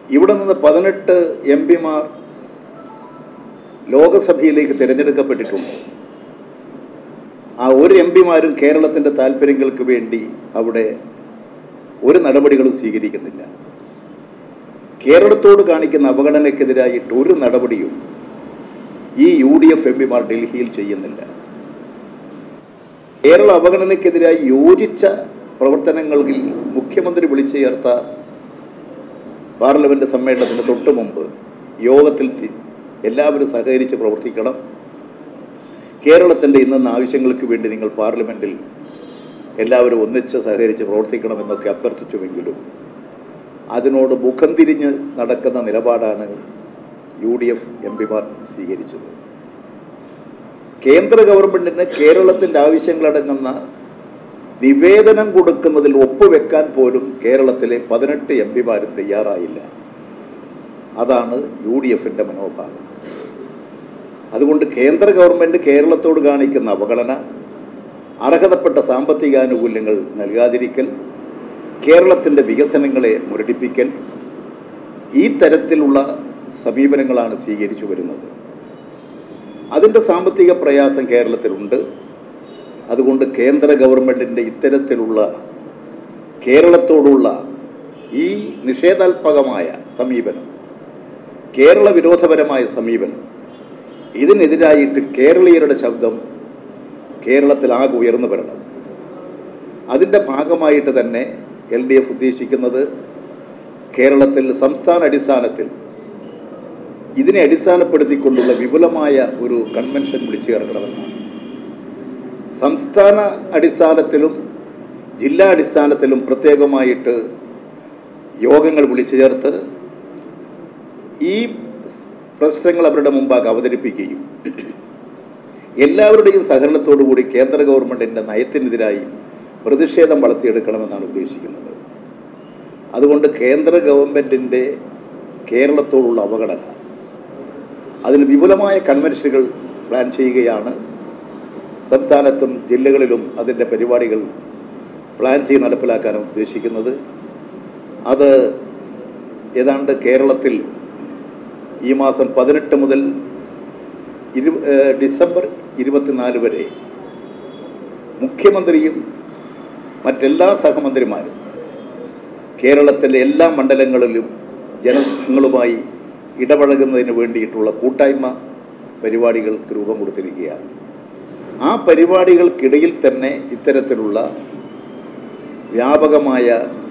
ഇവിടെ നിന്ന് പതിനെട്ട് എം പിമാർ ലോകസഭയിലേക്ക് തിരഞ്ഞെടുക്കപ്പെട്ടിട്ടുണ്ട് ആ ഒരു എം പിമാരും കേരളത്തിൻ്റെ താല്പര്യങ്ങൾക്ക് വേണ്ടി അവിടെ ഒരു നടപടികളും സ്വീകരിക്കുന്നില്ല കേരളത്തോട് കാണിക്കുന്ന അവഗണനയ്ക്കെതിരായിട്ട് ഒരു നടപടിയും ഈ യു ഡി എഫ് എം പിമാർ ഡൽഹിയിൽ ചെയ്യുന്നില്ല കേരള അവഗണനയ്ക്കെതിരായി യോജിച്ച പ്രവർത്തനങ്ങളിൽ മുഖ്യമന്ത്രി വിളിച്ചു ചേർത്ത പാർലമെന്റ് സമ്മേളനത്തിന് തൊട്ട് മുമ്പ് യോഗത്തിൽ തി- എല്ലാവരും സഹകരിച്ച് പ്രവർത്തിക്കണം കേരളത്തിൻ്റെ ഇന്നെന്ന ആവശ്യങ്ങൾക്ക് വേണ്ടി നിങ്ങൾ പാർലമെന്റിൽ എല്ലാവരും ഒന്നിച്ച് സഹകരിച്ച് പ്രവർത്തിക്കണമെന്നൊക്കെ അഭ്യർത്ഥിച്ചുവെങ്കിലും അതിനോട് മുഖം തിരിഞ്ഞ് നടക്കുന്ന നിലപാടാണ് യു ഡി എഫ് എം പിമാർ സ്വീകരിച്ചത് കേന്ദ്ര ഗവൺമെന്റിന് കേരളത്തിൻ്റെ ആവശ്യങ്ങളടങ്ങുന്ന നിവേദനം കൊടുക്കുന്നതിൽ ഒപ്പുവെക്കാൻ പോലും കേരളത്തിലെ പതിനെട്ട് എം പിമാരും തയ്യാറായില്ല അതാണ് യു ഡി എഫിൻ്റെ മനോഭാവം അതുകൊണ്ട് കേന്ദ്ര ഗവൺമെൻറ് കേരളത്തോട് കാണിക്കുന്ന അവഗണന അർഹതപ്പെട്ട സാമ്പത്തിക ആനുകൂല്യങ്ങൾ നൽകാതിരിക്കൽ കേരളത്തിൻ്റെ വികസനങ്ങളെ മുരടിപ്പിക്കൽ ഈ തരത്തിലുള്ള സമീപനങ്ങളാണ് സ്വീകരിച്ചു വരുന്നത് അതിൻ്റെ സാമ്പത്തിക പ്രയാസം കേരളത്തിലുണ്ട് അതുകൊണ്ട് കേന്ദ്ര ഗവൺമെൻറ്റിൻ്റെ ഇത്തരത്തിലുള്ള കേരളത്തോടുള്ള ഈ നിഷേധാത്മകമായ സമീപനം കേരള വിരോധപരമായ സമീപനം ഇതിനെതിരായിട്ട് കേരളീയരുടെ ശബ്ദം കേരളത്തിൽ ആകെ ഉയർന്നു വരണം അതിൻ്റെ ഭാഗമായിട്ട് തന്നെ എൽ ഡി എഫ് ഉദ്ദേശിക്കുന്നത് കേരളത്തിൽ സംസ്ഥാന അടിസ്ഥാനത്തിൽ ഇതിനെ അടിസ്ഥാനപ്പെടുത്തിക്കൊണ്ടുള്ള വിപുലമായ ഒരു കൺവെൻഷൻ വിളിച്ചു ചേർക്കണമെന്നാണ് സംസ്ഥാന അടിസ്ഥാനത്തിലും ജില്ലാ അടിസ്ഥാനത്തിലും പ്രത്യേകമായിട്ട് യോഗങ്ങൾ വിളിച്ചു ചേർത്ത് ഈ പ്രശ്നങ്ങൾ അവരുടെ മുമ്പാകെ അവതരിപ്പിക്കുകയും എല്ലാവരുടെയും സഹകരണത്തോടു കൂടി കേന്ദ്ര ഗവൺമെൻറ്റിൻ്റെ നയത്തിനെതിരായി പ്രതിഷേധം വളർത്തിയെടുക്കണമെന്നാണ് ഉദ്ദേശിക്കുന്നത് അതുകൊണ്ട് കേന്ദ്ര ഗവൺമെൻറ്റിൻ്റെ കേരളത്തോടുള്ള അവഗണന അതിന് വിപുലമായ കൺവെൻഷനുകൾ പ്ലാൻ ചെയ്യുകയാണ് സംസ്ഥാനത്തും ജില്ലകളിലും അതിൻ്റെ പരിപാടികൾ പ്ലാൻ ചെയ്ത് നടപ്പിലാക്കാനാണ് ഉദ്ദേശിക്കുന്നത് അത് ഏതാണ്ട് കേരളത്തിൽ ഈ മാസം പതിനെട്ട് മുതൽ ഇരു ഏഹ് ഡിസംബർ ഇരുപത്തിനാല് വരെ മുഖ്യമന്ത്രിയും മറ്റെല്ലാ സഹമന്ത്രിമാരും കേരളത്തിലെ എല്ലാ മണ്ഡലങ്ങളിലും ജനങ്ങളുമായി ഇടപഴകുന്നതിന് വേണ്ടിയിട്ടുള്ള കൂട്ടായ്മ പരിപാടികൾക്ക് രൂപം കൊടുത്തിരിക്കുകയാണ് ആ പരിപാടികൾക്കിടയിൽ തന്നെ ഇത്തരത്തിലുള്ള വ്യാപകമായ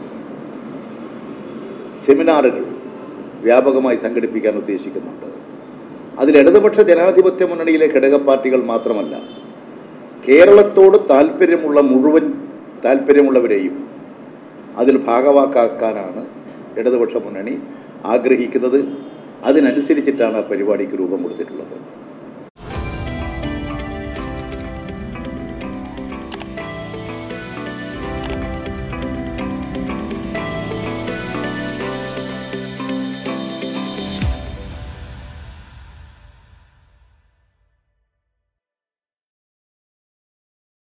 സെമിനാറുകൾ വ്യാപകമായി സംഘടിപ്പിക്കാൻ ഉദ്ദേശിക്കുന്നുണ്ട് അതിൽ ഇടതുപക്ഷ ജനാധിപത്യ മുന്നണിയിലെ ഘടക പാർട്ടികൾ മാത്രമല്ല കേരളത്തോട് താല്പര്യമുള്ള മുഴുവൻ താല്പര്യമുള്ളവരെയും അതിൽ ഭാഗവാക്കാക്കാനാണ് ഇടതുപക്ഷ മുന്നണി ആഗ്രഹിക്കുന്നത് അതിനനുസരിച്ചിട്ടാണ് ആ പരിപാടിക്ക് രൂപം കൊടുത്തിട്ടുള്ളത്